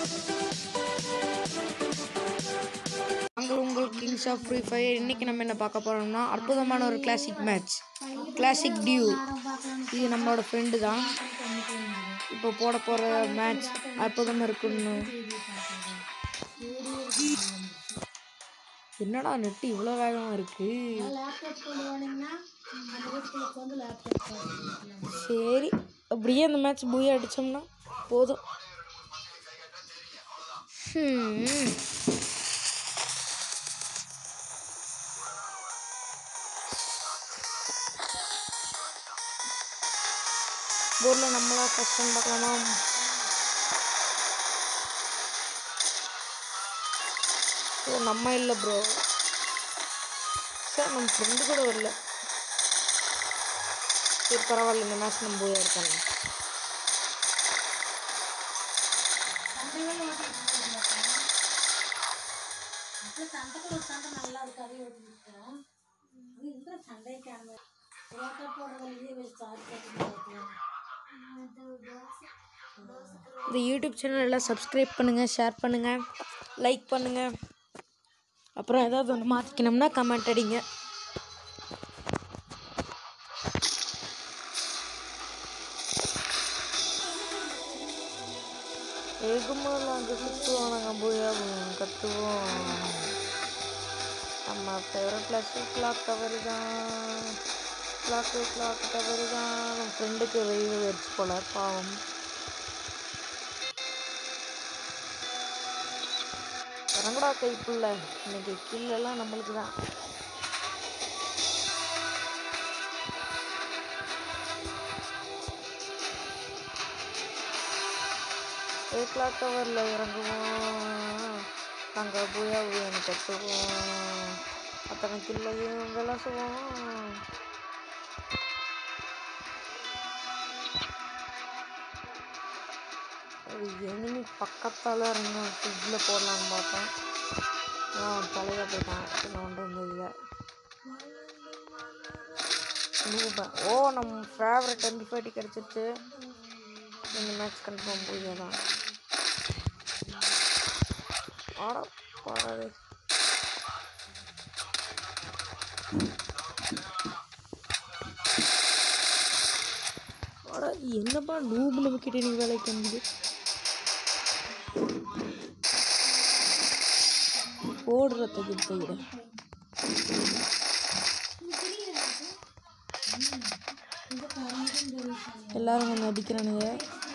நாங்கள் உங்கள் Kings of free fire இன்னைக்கு நம்ம என்ன பார்க்க போறோம்னா அற்புதமான ஒரு கிளாசிக் மேட்ச் கிளாசிக் டியூ இது நம்மளோட ஃப்ரெண்டு தான் இப்போ போட போகிற மேட்ச் அற்புதமாக இருக்குன்னு என்னடா நெட்டு இவ்வளோ வேகமாக இருக்கு லேப்டாப் கொண்டு போனீங்கன்னா அந்த வீட்டுக்கு வந்து லேப்டாப் போட்டுக்கலாம் சரி அப்படியே அந்த மேட்ச் பூயா அடித்தோம்னா போதும் ஹம். போர்டில் நம்மளா கஷ்டம் பார்க்கலாமா ஓ நம்ம இல்லை ப்ரோ சார் நம்ம ஃப்ரெண்டு கூட வரல சரி பரவாயில்ல இந்த மேட்ச் நம்ம போய் இருக்காங்க சண்டைகள் ஓட்டிட்டு இருக்கோம் அப்புறம் சண்டைக்கு ஒரு சண்டை நல்லா இருக்காது ஓட்டிருக்கோம் அது இந்த சண்டைக்கான ரோட்டை போடுறதுலேயே வச்சு சார்ஜ் கட்டிட்டு இந்த யூடியூப் சேனல் எல்லாம் சப்ஸ்கிரைப் பண்ணுங்கள் ஷேர் பண்ணுங்கள் லைக் பண்ணுங்கள் அப்புறம் ஏதாவது ஒன்று மாற்றிக்கணும்னா கமெண்ட் அடிங்க எகுமல் அங்கே சுற்றுவோம் நாங்கள் போய் கற்றுவோம் நம்ம ஃபேவரட் ப்ளஸ் கிளாக் டவர் தான் கிளாக்கு கிளாக் டவர் தான் நம்ம ஃப்ரெண்டுக்கு வெளியில் வச்சு போல பாவம் இறங்கடா கைப்புள்ள இன்னைக்கு கில்லெல்லாம் நம்மளுக்கு தான் ஏ கிளாக் டவரில் இறங்குவோம் அங்கே போய் அவன் கற்றுக்குவோம் அத்தனை கில்லையும் விளாசுவோம் ஒரு எனிமி பக்கத்தால் இறங்க ஃப்ரிட்ஜில் போடலான்னு பார்த்தேன் ஆனால் அவன் தலையாக போயிட்டான் என்ன பண்ணுறது இல்லை நூபன் ஓ நம்ம ஃபேவரட் எம்பி ஃபார்ட்டி கிடச்சிருச்சு இந்த மேட்ச் கன்ஃபார்ம் போய் தான் ஆடா பாடாது ஆடா என்னப்பா நூபு நம்மக்கிட்ட நீ வேலைக்கு வந்து ஓடுறதுக்கு போயிட எல்லாரும் கொஞ்சம் அடிக்கிறானுங்க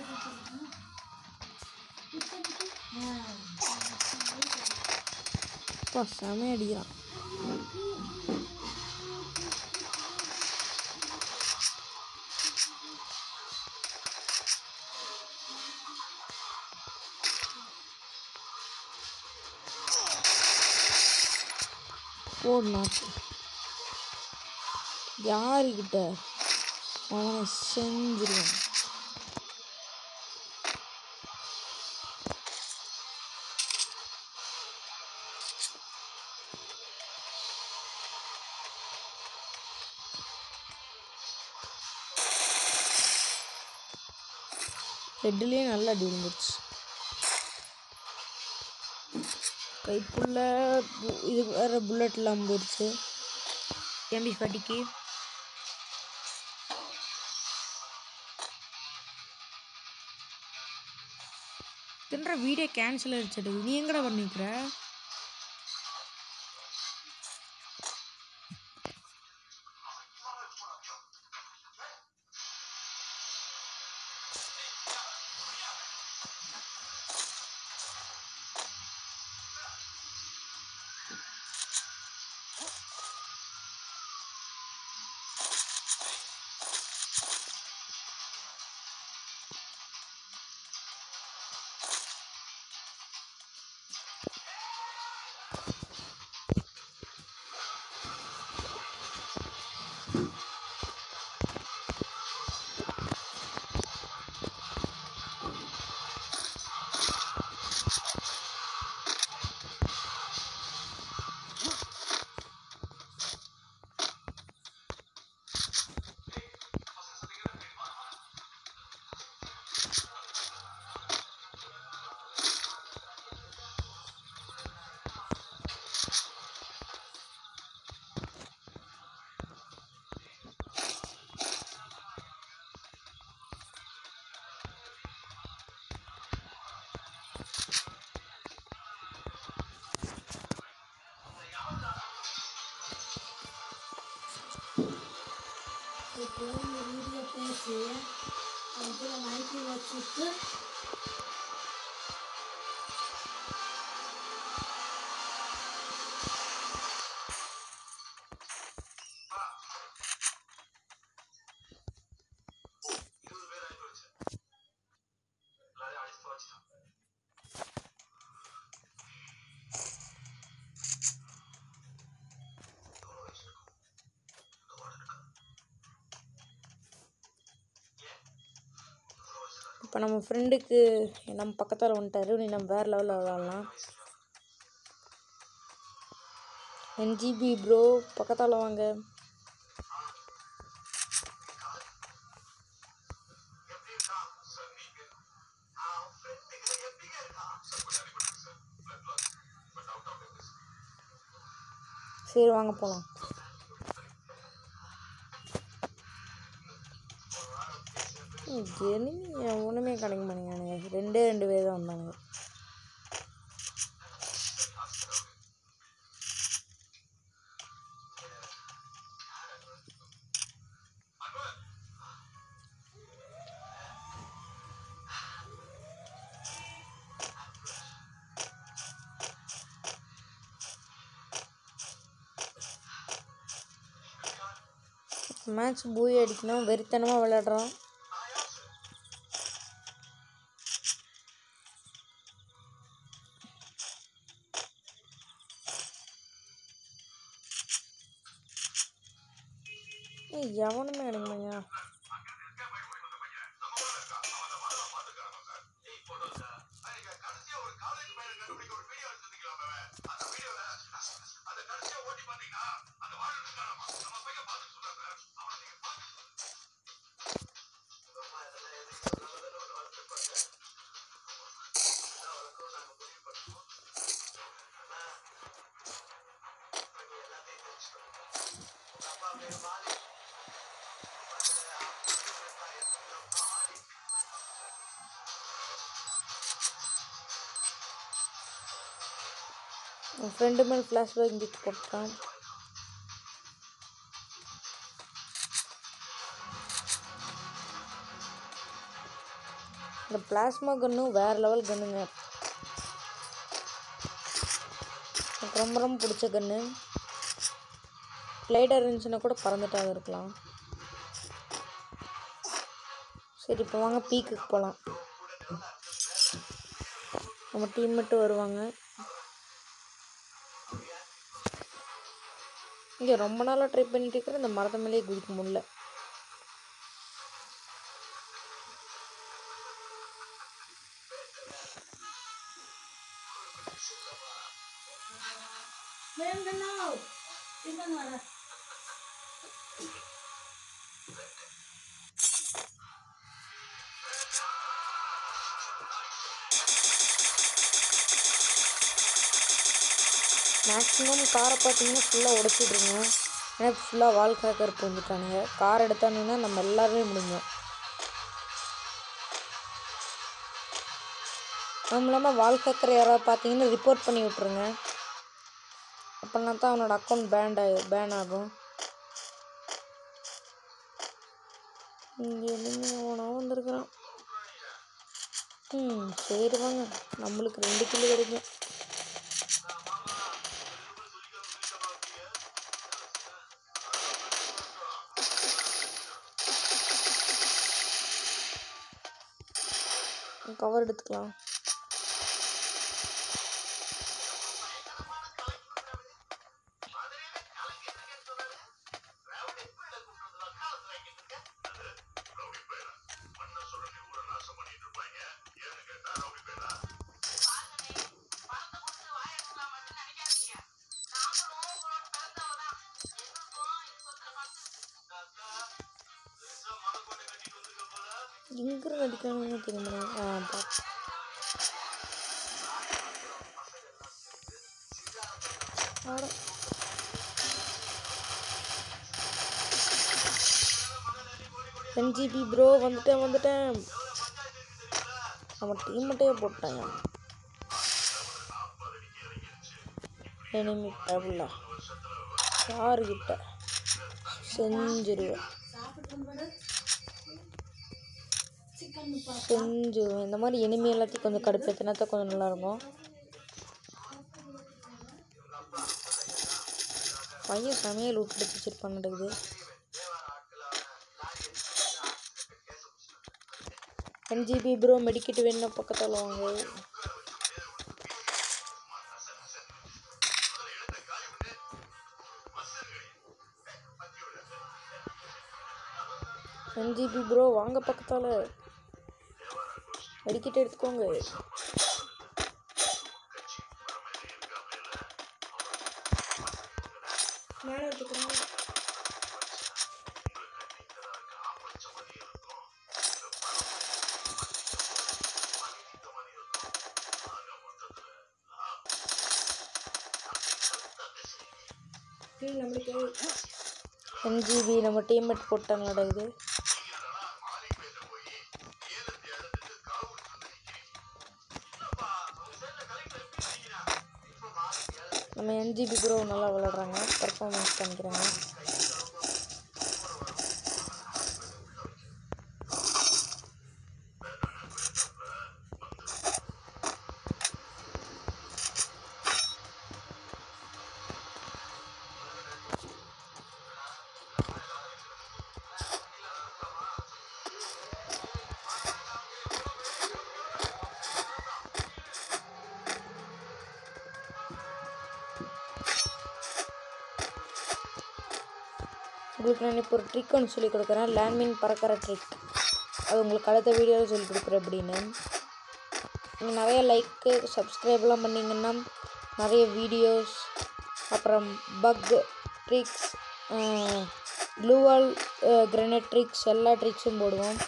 அப்பா செமையா அடிக்கிறான் ஓடுனாச்சு யாருக்கிட்ட அவனை செஞ்சிருவான் ஹெட்லேயே நல்லா அடி விழுந்துருச்சு கைப்புள்ள பு- இது வேறு புல்லட் இல்லாமல் போயிடுச்சு எம்பி ஃபார்ட்டிக்கு தின்ற வீடியோ கேன்சல் ஆயிடுச்சு நீ எங்கடா பண்ணிக்கிற ஃபோன் வீடியோ பேசி அதில் மைக்கி வச்சுட்டு இப்போ நம்ம ஃப்ரெண்டுக்கு நம்ம பக்கத்தில் வந்துட்டாரு நீ நம்ம வேறு லெவலில் விளாட்லாம் என்ஜிபி ப்ரோ பக்கத்தால் வாங்க சரி வாங்க போகலாம் எனிமி ஒன்றுமே கிடைக்க மாட்டேங்கானுங்க ரெண்டே ரெண்டு பேர் தான் வந்தாங்க மேட்ச் பூய் அடிக்கணும் வெறித்தனமாக விளையாடுறோம் ஏய், எவனுமே கிடைக்கலைங்க என் ஃப்ரெண்டு மேல் ஃப்ளாஷ் பேக் கிக் போட்டான் இந்த பிளாஸ்மா கன்னும் வேறு லெவல் கன்னுங்க எனக்கு ரொம்ப ரொம்ப பிடிச்ச கன்று லைட்டாக இருந்துச்சுன்னா கூட பறந்துட்டாக இருக்கலாம் சரி இப்போ வாங்க பீக்குக்கு போகலாம் நம்ம டீம் மட்டும் வருவாங்க இங்கே ரொம்ப நாளாக ட்ரை பண்ணிட்டு இருக்கிற இந்த மரத்து மேலேயே குதிக்க முடியல வேங்கண்ணா இன்னும் வர மேக்ஸிமம் காரை பார்த்தீங்கன்னா ஃபுல்லாக உடச்சிட்ருங்க ஏன்னா ஃபுல்லாக வால் கிராக்கர் வந்துட்டானுங்க கார் எடுத்தானுங்கன்னா நம்ம எல்லாருமே முடிஞ்சோம் அதுவும் இல்லாமல் வால் கிராக்கர் யாராவது பார்த்தீங்கன்னா ரிப்போர்ட் பண்ணி விட்ருங்க அப்படின்னா தான் அவனோட அக்கௌண்ட் பேண்ட் ஆகி பேன் ஆகும் இங்கே இருந்து அவனா வந்திருக்கிறான் ம் சரி வாங்க நம்மளுக்கு ரெண்டு கிலோ கிடைக்கும் கவர் எடுத்துக்கலாம் எங்கிருந்து அடிக்கணும்னு தெரிய முடியும் ஆ பார்த்து ஆட என்ஜிபி ப்ரோ வந்துட்டேன் வந்துட்டேன் அவன் டீம்மட்டே போட்டாங்க எனிமி டபுளா யாருக்கிட்ட செஞ்சிருவேன் சாப்பிட்டு சிக்கன் போடு சிக்கன் பா கொஞ்சம் இந்த மாதிரி எனிமி எல்லாத்தையும் கொஞ்சம் கடுப்பேற்றினா தான் கொஞ்சம் நல்லாயிருக்கும் பையன் சமையல் விட்டு வச்சிருப்பான் நடக்குது என்ஜிபி ப்ரோ மெடிக்கிட்டு வேணும் பக்கத்தில் வாங்க என்ஜிபி ப்ரோ வாங்க பக்கத்தால் மெடிக்கிட்டு எடுத்துக்கோங்க மேலே எடுத்துக்கோங்க என்ஜிபி நம்ம டீம்மேட் போட்டாங்க நடக்குது நம்ம என்ஜிபி ப்ரோ நல்லா விளாட்றாங்க பர்ஃபார்மன்ஸ் பண்ணிக்கிறாங்க உங்களுக்கு நான் இப்போ ஒரு ட்ரிக் ஒன்று சொல்லி கொடுக்குறேன் லேண்ட்மின் பறக்கிற ட்ரிக் அது உங்களுக்கு அடுத்த வீடியோவில் சொல்லி கொடுக்குறேன் அப்படின்னு நீங்கள் நிறைய லைக்கு சப்ஸ்கிரைப்லாம் பண்ணிங்கன்னா நிறைய வீடியோஸ் அப்புறம் பக் ட்ரிக்ஸ் க்ளூவால் கிரனேட் ட்ரிக்ஸ் எல்லா ட்ரிக்ஸும் போடுவோம்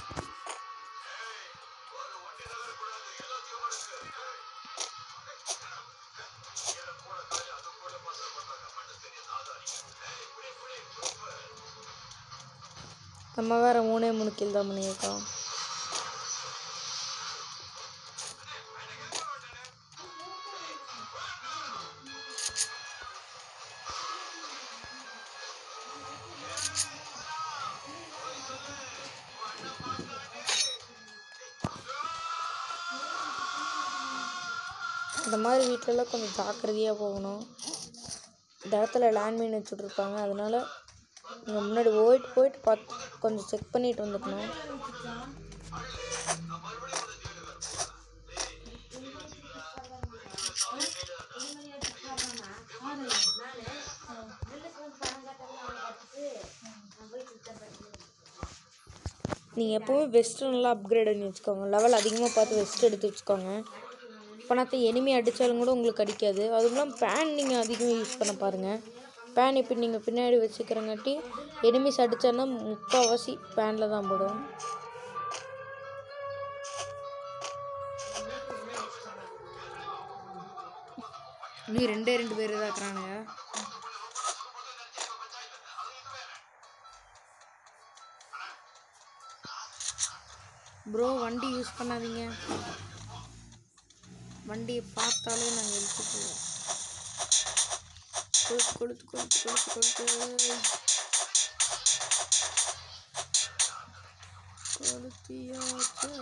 நம்ம வேற மூணே மூணு கில் தான் பண்ணியிருக்கோம் இந்த மாதிரி வீட்டிலலாம் கொஞ்சம் ஜாக்கிரதையாக போகணும் இந்த இடத்துல லேண்ட்மைன் வச்சுட்ருப்பாங்க அதனால நீங்கள் முன்னாடி போயிட்டு போயிட்டு பார்த்து கொஞ்சம் செக் பண்ணிட்டு வந்துக்கணும் நீங்கள் எப்போவுமே வெஸ்ட்டு நல்லா அப்கிரேட் பண்ணி வச்சுக்கோங்க லெவல் அதிகமாக பார்த்து வெஸ்ட் எடுத்து வச்சுக்கோங்க இப்போனாத்த எனிமி அடித்தாலும் கூட உங்களுக்கு அடிக்காது அதுவும் இல்லாமல் பேன் நீங்கள் அதிகமாக யூஸ் பண்ண பாருங்கள் பேன் இப்போ நீங்கள் பின்னாடி வச்சுக்கிறங்காட்டி எனிமிஸ் அடித்தான்னா முக்கால்வாசி பேனில் தான் போடும் நீ ரெண்டே ரெண்டு பேர் தான் இருக்கிறானுங்க ப்ரோ வண்டி யூஸ் பண்ணாதீங்க வண்டியை பார்த்தாலே நாங்கள் எழுத்து போவோம் கொளுத்து கொளுத்து கொளுத்து கொளுத்து கொளுத்து கொளுத்தியாச்சு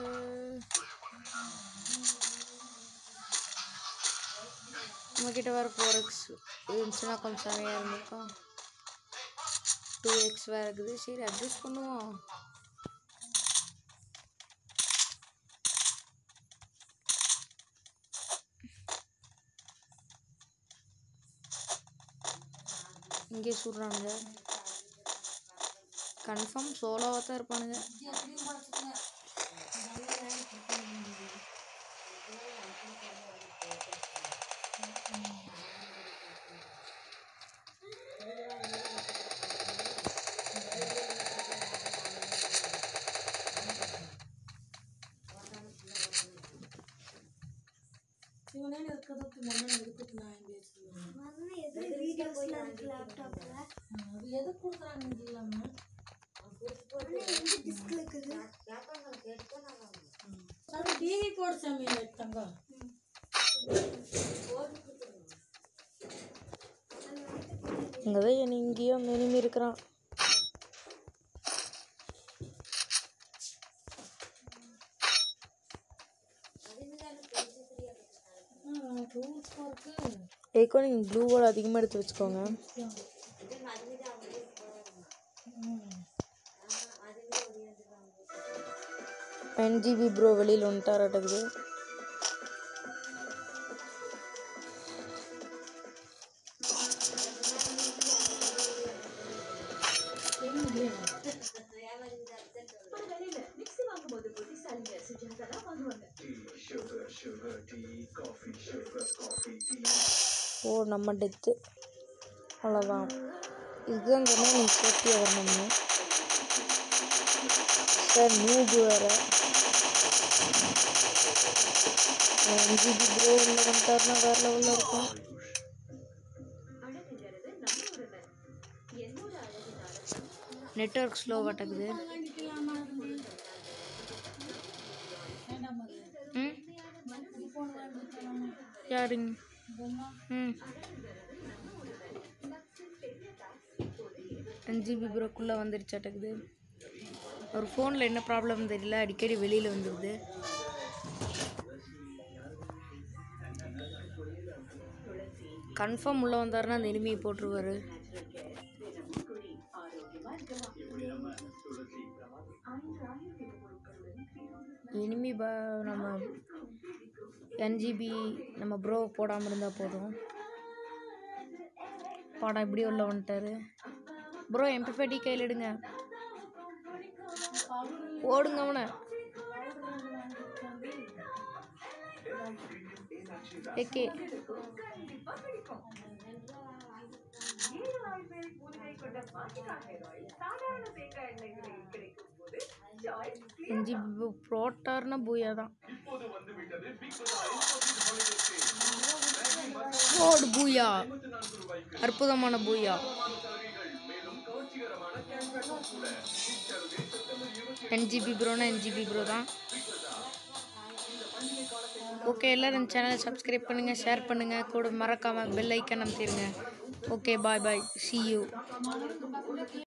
நம்மக்கிட்ட வேறு ஃபோர் எக்ஸ் இருந்துச்சுன்னா கொஞ்சம் செமையாக இருந்திருக்கும் டூ எக்ஸ் வேறு இருக்குது சரி அட்ஜஸ்ட் பண்ணுவோம் இங்கே சுடுறானுங்க கன்ஃபார்ம் சோலோவாக தான் இருப்பானுங்க இவனே இருக்கிறதுக்கு முன்னாடி எடுத்துட்டு நான் பேசுவேன் அது எது கொடுக்குறாங்க இது இல்லாம அது டிவி போடு சாமி தங்க இங்கே தான் எங்கேயோ மெனிமி இருக்கிறான் டூர்ஸ் போறதுக்கு ஏக்கோ நீங்கள் ப்ளூ வால் அதிகமாக எடுத்து வச்சுக்கோங்க என்ஜிபி ப்ரோ வெளியில் வந்துட்டாராட்டக்குது ஓ நம்ம டெத்து அவ்வளோதான் இதுதான் சொன்னால் நீங்கள் சேஃப்டியாக வரணும்னு சார் நூபு வேறு என்ஜிபி ப்ரோ உள்ள வந்துட்டாருன்னா வேறு லெவலில் இருக்கும் நெட்ஒர்க் ஸ்லோ ஆட்டக்குது வாங்கிக்கலாமா இருந்து வேண்டாம் அது ம் ஃபோன் வாங்கிக்கலாமா யாருங்க பொம்மா ம் அஞ்சுபி ப்ரோக்குள்ளே வந்துடுச்சாட்டக்குது அவர் ஃபோனில் என்ன ப்ராப்ளம் தெரியல அடிக்கடி வெளியில் வந்துடுது கன்ஃபார்ம் உள்ளே வந்தாருன்னா அந்த எனிமியை போட்டுருவாரு எனிமி ப நம்ம என்ஜிபி நம்ம ப்ரோ போடாமல் இருந்தால் போதும் பாடம் இப்படி உள்ள வந்துட்டாரு ப்ரோ எம்பி ஃபைவ் கையில் எடுங்க ஓடுங்க அவனை ஏகே என்ஜிபி போட்டார்னா பூயா தான் ஓடு பூயா அற்புதமான பூயா என்ஜிபி ப்ரோனா என்ஜிபி ப்ரோ தான் ஓகே எல்லாரும் இந்த சேனலை சப்ஸ்கிரைப் பண்ணுங்கள் ஷேர் பண்ணுங்கள் கூட மறக்காமல் பெல் ஐக்கன் அமைத்திருங்க okay bye bye see you